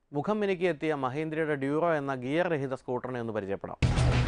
മുഖം മിനുക്കി എത്തിയ മഹീന്ദ്രയുടെ ഡ്യൂറോ എന്ന ഗിയർ രഹിത സ്കൂട്ടറിനെ ഒന്ന് പരിചയപ്പെടാം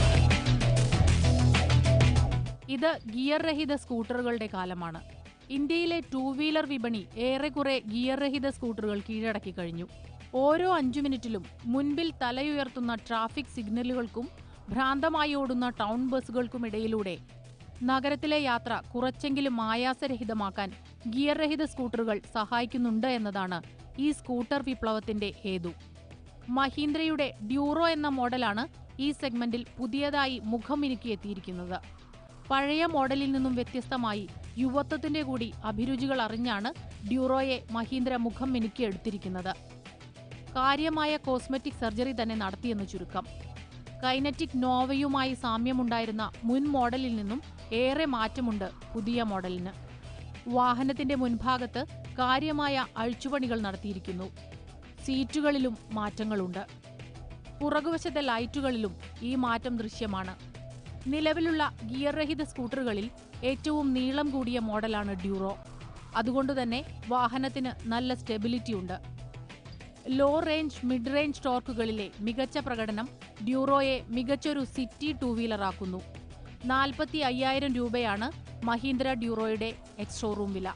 ഇത് ഗിയർ രഹിത സ്കൂട്ടറുകളുടെ കാലമാണ് ഇന്ത്യയിലെ ടൂ വീലർ വിപണി ഏറെക്കുറെ ഗിയർ രഹിത സ്കൂട്ടറുകൾ കീഴടക്കി കഴിഞ്ഞു ഓരോ അഞ്ചു മിനിറ്റിലും മുൻപിൽ തലയുയർത്തുന്ന ട്രാഫിക് സിഗ്നലുകൾക്കും ഭ്രാന്തമായി ഓടുന്ന ടൗൺ ബസ്സുകൾക്കുമിടയിലൂടെ നഗരത്തിലെ യാത്ര കുറച്ചെങ്കിലും ആയാസരഹിതമാക്കാൻ ഗിയർ രഹിത സ്കൂട്ടറുകൾ സഹായിക്കുന്നുണ്ട് എന്നതാണ് ഈ സ്കൂട്ടർ വിപ്ലവത്തിന്റെ ഹേതു മഹീന്ദ്രയുടെ ഡ്യൂറോ എന്ന മോഡലാണ് ഈ സെഗ്മെന്റിൽ പുതിയതായി മുഖം മിനുക്കിയെത്തിയിരിക്കുന്നത് പഴയ മോഡലിൽ നിന്നും വ്യത്യസ്തമായി യുവത്വത്തിന്റെ കൂടി അഭിരുചികൾ അറിഞ്ഞാണ് ഡ്യൂറോയെ മഹീന്ദ്ര മുഖം മിനുക്കിയെടുത്തിരിക്കുന്നത് കാര്യമായ കോസ്മെറ്റിക് സർജറി തന്നെ നടത്തിയെന്ന് ചുരുക്കം കൈനറ്റിക് നോവയുമായി സാമ്യമുണ്ടായിരുന്ന മുൻ മോഡലിൽ നിന്നും ഏറെ മാറ്റമുണ്ട് പുതിയ മോഡലിന് വാഹനത്തിന്റെ മുൻഭാഗത്ത് കാര്യമായ അഴിച്ചുപണികൾ നടത്തിയിരിക്കുന്നു സീറ്റുകളിലും മാറ്റങ്ങളുണ്ട് പുറകുവശത്തെ ലൈറ്റുകളിലും ഈ മാറ്റം ദൃശ്യമാണ് നിലവിലുള്ള ഗിയർ രഹിത സ്കൂട്ടറുകളിൽ ഏറ്റവും നീളം കൂടിയ മോഡലാണ് ഡ്യൂറോ അതുകൊണ്ടുതന്നെ വാഹനത്തിന് നല്ല സ്റ്റെബിലിറ്റി ഉണ്ട് ലോ റേഞ്ച് മിഡ് റേഞ്ച് ടോർക്കുകളിലെ മികച്ച പ്രകടനം ഡ്യൂറോയെ മികച്ചൊരു സിറ്റി ടൂ വീലറാക്കുന്നു നാൽപ്പത്തി അയ്യായിരം രൂപയാണ് മഹീന്ദ്ര ഡ്യൂറോയുടെ എക്സ് ഷോറൂം വില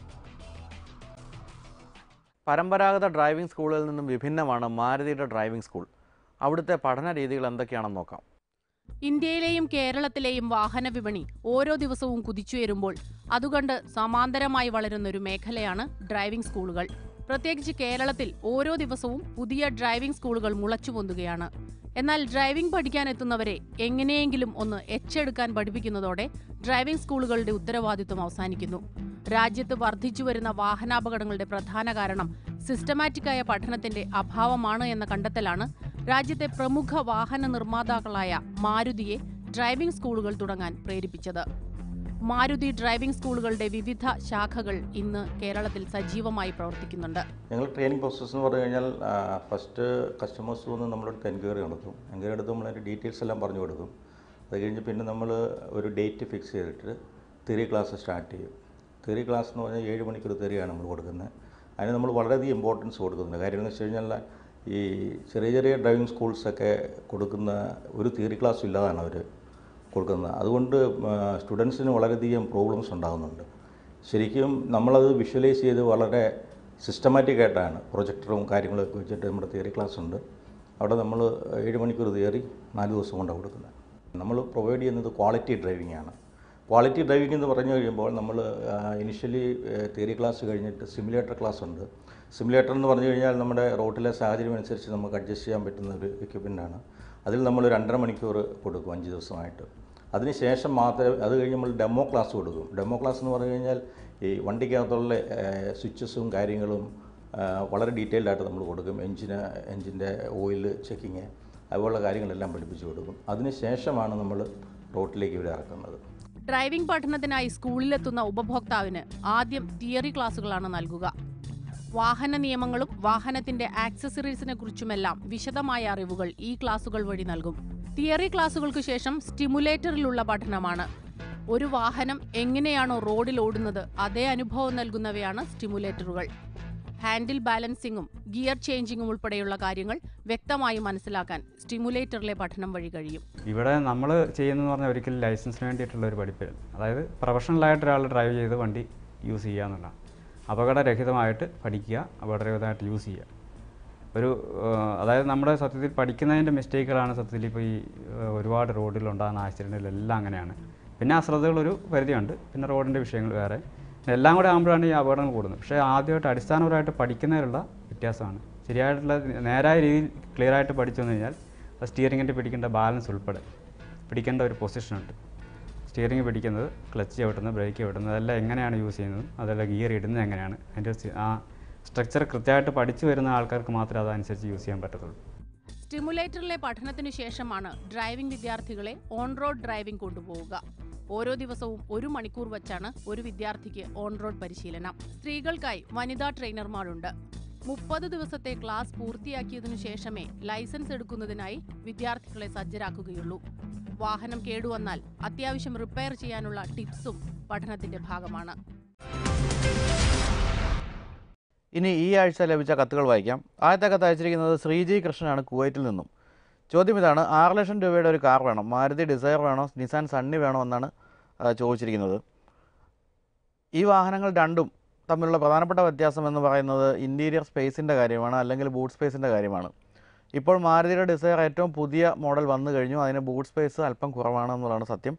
പരമ്പരാഗത ഡ്രൈവിംഗ് സ്കൂളിൽ നിന്നും വിഭിന്നമാണ് മാരുതിയുടെ ഡ്രൈവിംഗ് സ്കൂൾ അവിടുത്തെ പഠന രീതികൾ എന്തൊക്കെയാണെന്ന് നോക്കാം ഇന്ത്യയിലെയും കേരളത്തിലെയും വാഹന വിപണി ഓരോ ദിവസവും കുതിച്ചുയരുമ്പോൾ അതുകണ്ട് സമാന്തരമായി വളരുന്നൊരു മേഖലയാണ് ഡ്രൈവിംഗ് സ്കൂളുകൾ പ്രത്യേകിച്ച് കേരളത്തിൽ ഓരോ ദിവസവും പുതിയ ഡ്രൈവിംഗ് സ്കൂളുകൾ മുളച്ചുപൊന്തുകയാണ് എന്നാൽ ഡ്രൈവിംഗ് പഠിക്കാൻ എത്തുന്നവരെ എങ്ങനെയെങ്കിലും ഒന്ന് എച്ചെടുക്കാൻ പഠിപ്പിക്കുന്നതോടെ ഡ്രൈവിംഗ് സ്കൂളുകളുടെ ഉത്തരവാദിത്വം അവസാനിക്കുന്നു രാജ്യത്ത് വർദ്ധിച്ചുവരുന്ന വാഹനാപകടങ്ങളുടെ പ്രധാന കാരണം സിസ്റ്റമാറ്റിക്കായ പഠനത്തിന്റെ അഭാവമാണ് എന്ന കണ്ടെത്തലാണ് രാജ്യത്തെ പ്രമുഖ വാഹന നിർമ്മാതാക്കളായ മാരുതിയെ ഡ്രൈവിംഗ് സ്കൂളുകൾ തുടങ്ങാൻ പ്രേരിപ്പിച്ചത് മാരുതി ഡ്രൈവിംഗ് സ്കൂളുകളുടെ വിവിധ ശാഖകൾ ഇന്ന് കേരളത്തിൽ സജീവമായി പ്രവർത്തിക്കുന്നുണ്ട് ഞങ്ങൾ ട്രെയിനിങ് പ്രോസസ്സ് എന്ന് പറഞ്ഞു കഴിഞ്ഞാൽ ഫസ്റ്റ് കസ്റ്റമേഴ്സ് വന്ന് നമ്മളടുത്ത് എൻക്വയറി നടത്തും എൻക്വയറി എടുത്ത് നമ്മളതിൻ്റെ ഡീറ്റെയിൽസ് എല്ലാം പറഞ്ഞു കൊടുക്കും അത് കഴിഞ്ഞ് പിന്നെ നമ്മൾ ഒരു ഡേറ്റ് ഫിക്സ് ചെയ്തിട്ട് തെറി ക്ലാസ് സ്റ്റാർട്ട് ചെയ്യും തെറി ക്ലാസ് എന്ന് പറഞ്ഞാൽ ഏഴ് മണിക്കൂർ തെറിയാണ് നമ്മൾ കൊടുക്കുന്നത് അതിന് നമ്മൾ വളരെയധികം ഇമ്പോർട്ടൻസ് കൊടുക്കുന്നുണ്ട് കാര്യം എന്ന് വെച്ച് കഴിഞ്ഞാൽ ഈ ചെറിയ ചെറിയ ഡ്രൈവിംഗ് സ്കൂൾസൊക്കെ കൊടുക്കുന്ന ഒരു തിയറി ക്ലാസ് ഇല്ലാതാണ് അവർ കൊടുക്കുന്നത് അതുകൊണ്ട് സ്റ്റുഡൻസിന് വളരെയധികം പ്രോബ്ലംസ് ഉണ്ടാകുന്നുണ്ട് ശരിക്കും നമ്മളത് വിഷ്വലൈസ് ചെയ്ത് വളരെ സിസ്റ്റമാറ്റിക് ആയിട്ടാണ് പ്രൊജക്ടറും കാര്യങ്ങളൊക്കെ വെച്ചിട്ട് നമ്മുടെ തിയറി ക്ലാസ് ഉണ്ട് അവിടെ നമ്മൾ ഏഴ് മണിക്കൂർ തിയറി നാല് ദിവസം കൊണ്ടാണ് കൊടുക്കുന്നത് നമ്മൾ പ്രൊവൈഡ് ചെയ്യുന്നത് ക്വാളിറ്റി ഡ്രൈവിംഗ് ആണ് ക്വാളിറ്റി ഡ്രൈവിംഗ് എന്ന് പറഞ്ഞു കഴിയുമ്പോൾ നമ്മൾ ഇനിഷ്യലി തിയറി ക്ലാസ് കഴിഞ്ഞിട്ട് സിമുലേറ്റർ ക്ലാസ് ഉണ്ട് സിമുലേറ്റർ എന്ന് പറഞ്ഞു കഴിഞ്ഞാൽ നമ്മുടെ റോട്ടിലെ സാഹചര്യം അനുസരിച്ച് നമുക്ക് അഡ്ജസ്റ്റ് ചെയ്യാൻ പറ്റുന്ന ഒരു എക്യുപ്മെൻ്റാണ് അതിൽ നമ്മൾ രണ്ടര മണിക്കൂർ കൊടുക്കും അഞ്ച് ദിവസമായിട്ട് അതിനുശേഷം മാത്രമേ അത് കഴിഞ്ഞ് നമ്മൾ ഡെമോ ക്ലാസ് കൊടുക്കും ഡെമോ ക്ലാസ് എന്ന് പറഞ്ഞു കഴിഞ്ഞാൽ ഈ വണ്ടിക്കകത്തുള്ള സ്വിച്ചസും കാര്യങ്ങളും ആ, വളരെ ഡീറ്റെയിൽഡ് ആയിട്ട് നമ്മൾ കൊടുക്കും എഞ്ചിന് എഞ്ചിൻ്റെ ഓയിൽ ചെക്കിങ് അതുപോലുള്ള കാര്യങ്ങളെല്ലാം പഠിപ്പിച്ചു കൊടുക്കും അതിനുശേഷമാണ് നമ്മൾ റോട്ടിലേക്ക് ഇവരെ ഇറക്കുന്നത് ഡ്രൈവിംഗ് പഠനത്തിനായി സ്കൂളിലെത്തുന്ന ഉപഭോക്താവിന് ആദ്യം തിയറി ക്ലാസുകളാണ് നൽകുക വാഹന നിയമങ്ങളും വാഹനത്തിന്റെ ആക്സസറീസിനെ കുറിച്ചുമെല്ലാം വിശദമായ അറിവുകൾ ഈ ക്ലാസുകൾ വഴി നൽകും തിയറി ക്ലാസുകൾക്ക് ശേഷം സ്റ്റിമുലേറ്ററിലുള്ള പഠനമാണ് ഒരു വാഹനം എങ്ങനെയാണോ റോഡിൽ ഓടുന്നത് അതേ അനുഭവം നൽകുന്നവയാണ് സ്റ്റിമുലേറ്ററുകൾ ഹാൻഡിൽ ബാലൻസിങ്ങും ഗിയർ ചേഞ്ചിങ്ങും ഉൾപ്പെടെയുള്ള കാര്യങ്ങൾ വ്യക്തമായി മനസ്സിലാക്കാൻ സ്റ്റിമുലേറ്ററിലെ പഠനം വഴി കഴിയും ഇവിടെ നമ്മൾ ചെയ്യുന്നതെന്ന് പറഞ്ഞാൽ ഒരിക്കലും ലൈസൻസിന് വേണ്ടിയിട്ടുള്ള ഒരു പഠിപ്പില്ല അതായത് പ്രൊഫഷണലായിട്ട് ഒരാൾ ഡ്രൈവ് ചെയ്ത് വണ്ടി യൂസ് ചെയ്യുക എന്നുള്ളതാണ് അപകടരഹിതമായിട്ട് പഠിക്കുക അപകടരഹിതമായിട്ട് യൂസ് ചെയ്യുക ഒരു ഏഹ്, അതായത് നമ്മുടെ സത്യത്തിൽ പഠിക്കുന്നതിൻ്റെ മിസ്റ്റേക്കുകളാണ് സത്യത്തിൽ ഇപ്പോൾ ഈ ഏഹ്, ഒരുപാട് റോഡിലുണ്ടാകുന്ന ആക്സിഡൻറ്റുകളെല്ലാം അങ്ങനെയാണ് പിന്നെ അശ്രദ്ധകളൊരു പരിധിയുണ്ട് പിന്നെ റോഡിൻ്റെ വിഷയങ്ങൾ വേറെ പിന്നെ എല്ലാം കൂടെ ആകുമ്പോഴാണ് ഈ അപകടങ്ങൾ കൂടുന്നത് പക്ഷേ ആദ്യമായിട്ട് അടിസ്ഥാനപരമായിട്ട് പഠിക്കുന്നതിലുള്ള വ്യത്യാസമാണ് ശരിയായിട്ടുള്ള നേരായ രീതിയിൽ ക്ലിയർ ആയിട്ട് പഠിച്ചു വന്നു കഴിഞ്ഞാൽ സ്റ്റിയറിങ്ങിൻ്റെ പിടിക്കേണ്ട ബാലൻസ് ഉൾപ്പെടെ പിടിക്കേണ്ട ഒരു പൊസിഷനുണ്ട് സ്റ്റിയറിംഗ് പിടിക്കുന്നത് ക്ലച്ച് ചവിട്ടുന്നത് ബ്രേക്ക് ചവിട്ടുന്നത് അതെല്ലാം എങ്ങനെയാണ് യൂസ് ചെയ്യുന്നത് അതെല്ലാം ഗിയർ ഇടുന്നത് എങ്ങനെയാണ് അതിൻ്റെ സി- ആ സ്ട്രക്ചർ കൃത്യമായിട്ട് പഠിച്ചു വരുന്ന ആൾക്കാർക്ക് മാത്രമേ അതനുസരിച്ച് യൂസ് ചെയ്യാൻ പറ്റത്തുള്ളൂ സ്റ്റിമുലേറ്ററിലെ പഠനത്തിനു ശേഷമാണ് ഡ്രൈവിംഗ് വിദ്യാർത്ഥികളെ ഓൺ റോഡ് ഡ്രൈവിംഗ് കൊണ്ടുപോവുക ഓരോ ദിവസവും ഒരു മണിക്കൂർ വച്ചാണ് ഒരു വിദ്യാർത്ഥിക്ക് ഓൺ റോഡ് പരിശീലനം സ്ത്രീകൾക്കായി വനിതാ ട്രെയിനർമാരുണ്ട് മുപ്പത് ദിവസത്തെ ക്ലാസ് പൂർത്തിയാക്കിയതിനു ശേഷമേ ലൈസൻസ് എടുക്കുന്നതിനായി വിദ്യാർത്ഥികളെ സജ്ജരാക്കുകയുള്ളൂ വാഹനം കേടുവന്നാൽ അത്യാവശ്യം റിപ്പയർ ചെയ്യാനുള്ള ടിപ്സും പഠനത്തിന്റെ ഭാഗമാണ് ഇനി ഈ ആഴ്ച ലഭിച്ച കത്തുകൾ വായിക്കാം ആദ്യത്തെ കത്ത് അയച്ചിരിക്കുന്നത് ശ്രീജി കൃഷ്ണനാണ് കുവൈറ്റിൽ നിന്നും ചോദ്യം ഇതാണ് ആറ് ലക്ഷം രൂപയുടെ ഒരു കാർ വേണം മാരുതി ഡിസയർ വേണോ നിസാൻ സണ്ണി വേണോ എന്നാണ് ആ, ചോദിച്ചിരിക്കുന്നത് ഈ വാഹനങ്ങൾ രണ്ടും തമ്മിലുള്ള പ്രധാനപ്പെട്ട വ്യത്യാസം എന്ന് പറയുന്നത് ഇൻറ്റീരിയർ സ്പേസിൻ്റെ കാര്യമാണ് അല്ലെങ്കിൽ ബൂട്ട് സ്പേസിൻ്റെ കാര്യമാണ് ഇപ്പോൾ മാരുതിയുടെ ഡിസയർ ഏറ്റവും പുതിയ മോഡൽ വന്നു കഴിഞ്ഞു അതിന് ബൂട്ട് സ്പേസ് അല്പം കുറവാണെന്നുള്ളതാണ് സത്യം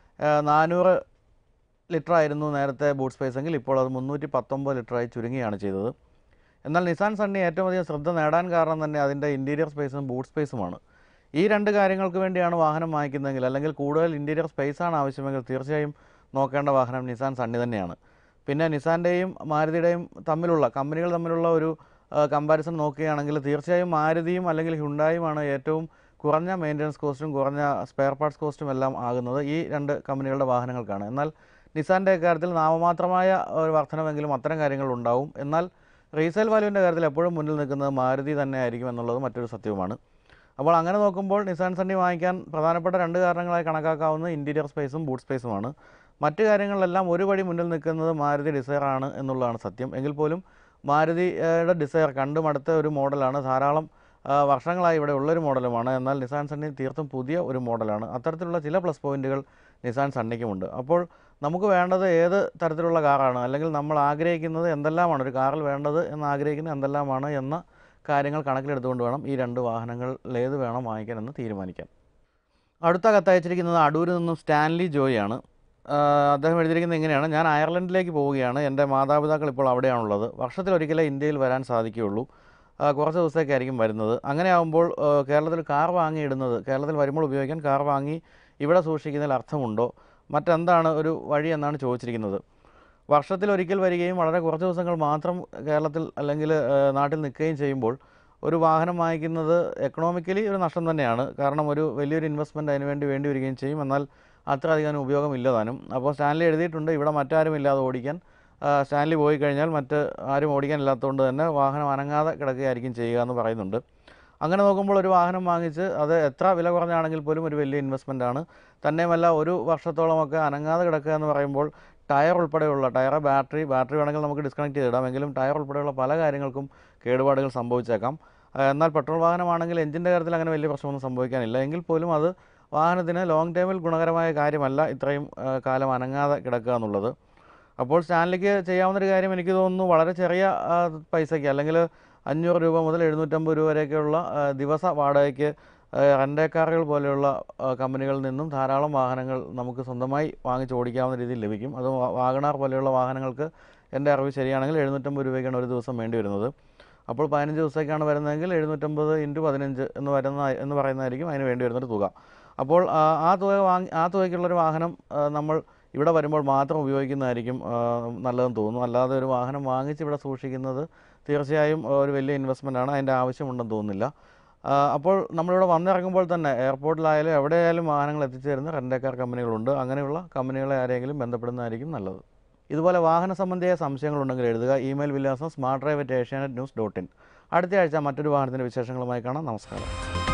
നാനൂറ് ലിറ്റർ ആയിരുന്നു നേരത്തെ ബൂട്ട് സ്പേസ് എങ്കിൽ ഇപ്പോൾ അത് മുന്നൂറ്റി പത്തൊമ്പത് ലിറ്ററായി ചുരുങ്ങുകയാണ് ചെയ്തത് എന്നാൽ നിസാൻ സണ്ണി ഏറ്റവും അധികം ശ്രദ്ധ നേടാൻ കാരണം തന്നെ അതിൻ്റെ ഇൻറ്റീരിയർ സ്പേസും ബൂട്ട് സ്പേസുമാണ് ഈ രണ്ട് കാര്യങ്ങൾക്ക് വേണ്ടിയാണ് വാഹനം വാങ്ങിക്കുന്നതെങ്കിൽ അല്ലെങ്കിൽ കൂടുതൽ ഇൻറ്റീരിയർ സ്പേസാണ് ആവശ്യമെങ്കിൽ തീർച്ചയായും നോക്കേണ്ട വാഹനം നിസാൻ സണ്ണി തന്നെയാണ് പിന്നെ നിസാൻ്റെയും മാരുതിയുടെയും തമ്മിലുള്ള കമ്പനികൾ തമ്മിലുള്ള ഒരു കമ്പാരിസൺ നോക്കുകയാണെങ്കിൽ തീർച്ചയായും മാരുതിയും അല്ലെങ്കിൽ ഹുണ്ടായുമാണ് ഏറ്റവും കുറഞ്ഞ മെയിൻ്റനൻസ് കോസ്റ്റും കുറഞ്ഞ സ്പെയർ പാർട്സ് കോസ്റ്റും എല്ലാം ആകുന്നത് ഈ രണ്ട് കമ്പനികളുടെ വാഹനങ്ങൾക്കാണ് എന്നാൽ നിസാൻ്റെ കാര്യത്തിൽ നാമമാത്രമായ ഒരു വർധനമെങ്കിലും അത്തരം കാര്യങ്ങൾ ഉണ്ടാവും എന്നാൽ റീസെയിൽ വാല്യൂവിൻ്റെ കാര്യത്തിൽ എപ്പോഴും മുന്നിൽ നിൽക്കുന്നത് മാരുതി തന്നെ ആയിരിക്കും എന്നുള്ളത് മറ്റൊരു സത്യവുമാണ് അപ്പോൾ അങ്ങനെ നോക്കുമ്പോൾ നിസാൻ സണ്ണി വാങ്ങിക്കാൻ പ്രധാനപ്പെട്ട രണ്ട് കാരണങ്ങളായി കണക്കാക്കാവുന്നത് ഇൻറ്റീരിയർ സ്പേസും ബൂട്ട് സ്പേസുമാണ് മറ്റു കാര്യങ്ങളിലെല്ലാം ഒരു പടി മുന്നിൽ നിൽക്കുന്നത് മാരുതി ഡിസയർ ആണ് എന്നുള്ളതാണ് സത്യം എങ്കിൽ പോലും മാരുതിയുടെ ഡിസയർ കണ്ടും അടുത്ത ഒരു മോഡലാണ് ധാരാളം ആ, വർഷങ്ങളായി ഇവിടെ ഉള്ളൊരു മോഡലുമാണ് എന്നാൽ നിസാൻ സണ്ണി തീർത്തും പുതിയ ഒരു മോഡലാണ് അത്തരത്തിലുള്ള ചില പ്ലസ് പോയിൻറ്റുകൾ നിസാൻ സണ്ണിക്കുമുണ്ട് അപ്പോൾ നമുക്ക് വേണ്ടത് ഏത് തരത്തിലുള്ള കാറാണ് അല്ലെങ്കിൽ നമ്മൾ ആഗ്രഹിക്കുന്നത് എന്തെല്ലാമാണ് ഒരു കാറിൽ വേണ്ടത് എന്ന് ആഗ്രഹിക്കുന്നത് എന്തെല്ലാമാണ് എന്ന കാര്യങ്ങൾ കണക്കിലെടുത്തുകൊണ്ട് വേണം ഈ രണ്ട് വാഹനങ്ങളിൽ ഏത് വേണം വാങ്ങിക്കാൻ എന്ന് തീരുമാനിക്കാൻ അടുത്ത കത്തയച്ചിരിക്കുന്നത് അടൂരിൽ നിന്നും സ്റ്റാൻലി ജോയിയാണ് ആഹ് അദ്ദേഹം എഴുതിയിരിക്കുന്നത് ഇങ്ങനെയാണ് ഞാൻ അയർലൻഡിലേക്ക് പോവുകയാണ് എൻ്റെ മാതാപിതാക്കൾ ഇപ്പോൾ അവിടെയാണുള്ളത് വർഷത്തിലൊരിക്കലേ ഇന്ത്യയിൽ വരാൻ സാധിക്കുകയുള്ളൂ ആഹ് കുറച്ച് ദിവസത്തേക്കായിരിക്കും വരുന്നത് അങ്ങനെ ആകുമ്പോൾ ആഹ് കേരളത്തിൽ കാർ വാങ്ങിയിടുന്നത് കേരളത്തിൽ വരുമ്പോൾ ഉപയോഗിക്കാൻ കാർ വാങ്ങി ഇവിടെ സൂക്ഷിക്കുന്നതിൽ അർത്ഥമുണ്ടോ മറ്റെന്താണ് ഒരു വഴി എന്നാണ് ചോദിച്ചിരിക്കുന്നത് വർഷത്തിലൊരിക്കൽ വരികയും വളരെ കുറച്ച് ദിവസങ്ങൾ മാത്രം കേരളത്തിൽ അല്ലെങ്കിൽ ആഹ് നാട്ടിൽ നിൽക്കുകയും ചെയ്യുമ്പോൾ ഒരു വാഹനം വാങ്ങിക്കുന്നത് എക്കണോമിക്കലി ഒരു നഷ്ടം തന്നെയാണ് കാരണം ഒരു വലിയൊരു ഇൻവെസ്റ്റ്മെൻറ്റ് അതിന് വേണ്ടി വേണ്ടി വരികയും ചെയ്യും എന്നാൽ അത്ര അധികം ഉപയോഗമില്ല താനും അപ്പോൾ സ്റ്റാൻലി എഴുതിയിട്ടുണ്ട് ഇവിടെ മറ്റാരും ഇല്ലാതെ ഓടിക്കാൻ ആ, സ്റ്റാൻലി പോയി കഴിഞ്ഞാൽ മറ്റ് ആരും ഓടിക്കാനില്ലാത്തതുകൊണ്ട് തന്നെ വാഹനം അനങ്ങാതെ കിടക്കുകയായിരിക്കും ചെയ്യുക എന്ന് പറയുന്നുണ്ട് അങ്ങനെ നോക്കുമ്പോൾ ഒരു വാഹനം വാങ്ങിച്ച് അത് എത്ര വില കുറഞ്ഞാണെങ്കിൽ പോലും ഒരു വലിയ ഇൻവെസ്റ്റ്മെൻ്റ് ആണ് തന്നെയുമല്ല ഒരു വർഷത്തോളമൊക്കെ അനങ്ങാതെ കിടക്കുക എന്ന് പറയുമ്പോൾ ടയർ ഉൾപ്പെടെയുള്ള ടയർ ബാറ്ററി ബാറ്ററി വേണമെങ്കിൽ നമുക്ക് ഡിസ്കണക്ട് ചെയ്തിടാം എങ്കിലും ടയർ ഉൾപ്പെടെയുള്ള പല കാര്യങ്ങൾക്കും കേടുപാടുകൾ സംഭവിച്ചേക്കാം ആ, എന്നാൽ പെട്രോൾ വാഹനമാണെങ്കിൽ എഞ്ചിൻ്റെ കാര്യത്തിൽ അങ്ങനെ വലിയ പ്രശ്നമൊന്നും സംഭവിക്കാനില്ല എങ്കിൽ പോലും അത് വാഹനത്തിന് ലോങ് ടൈമിൽ ഗുണകരമായ കാര്യമല്ല ഇത്രയും ആ, കാലം അനങ്ങാതെ കിടക്കുക എന്നുള്ളത് അപ്പോൾ സ്റ്റാൻലിക്ക് ചെയ്യാവുന്നൊരു കാര്യം എനിക്ക് തോന്നുന്നു വളരെ ചെറിയ ആ, പൈസയ്ക്ക് അല്ലെങ്കിൽ അഞ്ഞൂറ് രൂപ മുതൽ എഴുന്നൂറ്റമ്പത് രൂപ വരെയൊക്കെയുള്ള ആ, ദിവസ വാടകയ്ക്ക് റെൻ്റേ കാറുകൾ പോലെയുള്ള ആ, കമ്പനികളിൽ നിന്നും ധാരാളം വാഹനങ്ങൾ നമുക്ക് സ്വന്തമായി വാങ്ങിച്ച് ഓടിക്കാവുന്ന രീതിയിൽ ലഭിക്കും അത് വാ- വാഗണാർ പോലെയുള്ള വാഹനങ്ങൾക്ക് എൻ്റെ അറിവ് ശരിയാണെങ്കിൽ എഴുന്നൂറ്റമ്പത് രൂപയ്ക്കാണ് ഒരു ദിവസം വേണ്ടി വരുന്നത് അപ്പോൾ പതിനഞ്ച് ദിവസത്തേക്കാണ് വരുന്നതെങ്കിൽ എഴുന്നൂറ്റമ്പത് ഇൻറ്റു പതിനഞ്ച് എന്ന് വരുന്ന എന്ന് പറയുന്നതായിരിക്കും അതിന് വേണ്ടി വരുന്നൊരു തുക അപ്പോൾ ആ, ആ തുക വാങ്ങി ആ തുകയ്ക്കുള്ളൊരു വാഹനം ആ, നമ്മൾ ഇവിടെ വരുമ്പോൾ മാത്രം ഉപയോഗിക്കുന്നതായിരിക്കും ആ, നല്ലതെന്ന് തോന്നുന്നു അല്ലാതെ ഒരു വാഹനം വാങ്ങിച്ച് ഇവിടെ സൂക്ഷിക്കുന്നത് തീർച്ചയായും ഒരു വലിയ ഇൻവെസ്റ്റ്മെൻ്റ് ആണ് അതിൻ്റെ ആവശ്യമുണ്ടെന്ന് തോന്നുന്നില്ല ആ, അപ്പോൾ നമ്മളിവിടെ വന്നിറങ്ങുമ്പോൾ തന്നെ എയർപോർട്ടിലായാലും എവിടെയായാലും വാഹനങ്ങൾ എത്തിച്ചേരുന്ന റെൻ്റേക്കാർ കമ്പനികളുണ്ട് അങ്ങനെയുള്ള കമ്പനികളെ ആരെങ്കിലും ബന്ധപ്പെടുന്നതായിരിക്കും നല്ലത് ഇതുപോലെ വാഹന സംബന്ധിയായ സംശയങ്ങളുണ്ടെങ്കിൽ എഴുതുക ഇമെയിൽ വിലാസം smart drive at Asianet news dot in അടുത്ത ആഴ്ച മറ്റൊരു വാഹനത്തിൻ്റെ വിശേഷങ്ങളുമായി കാണാം നമസ്കാരം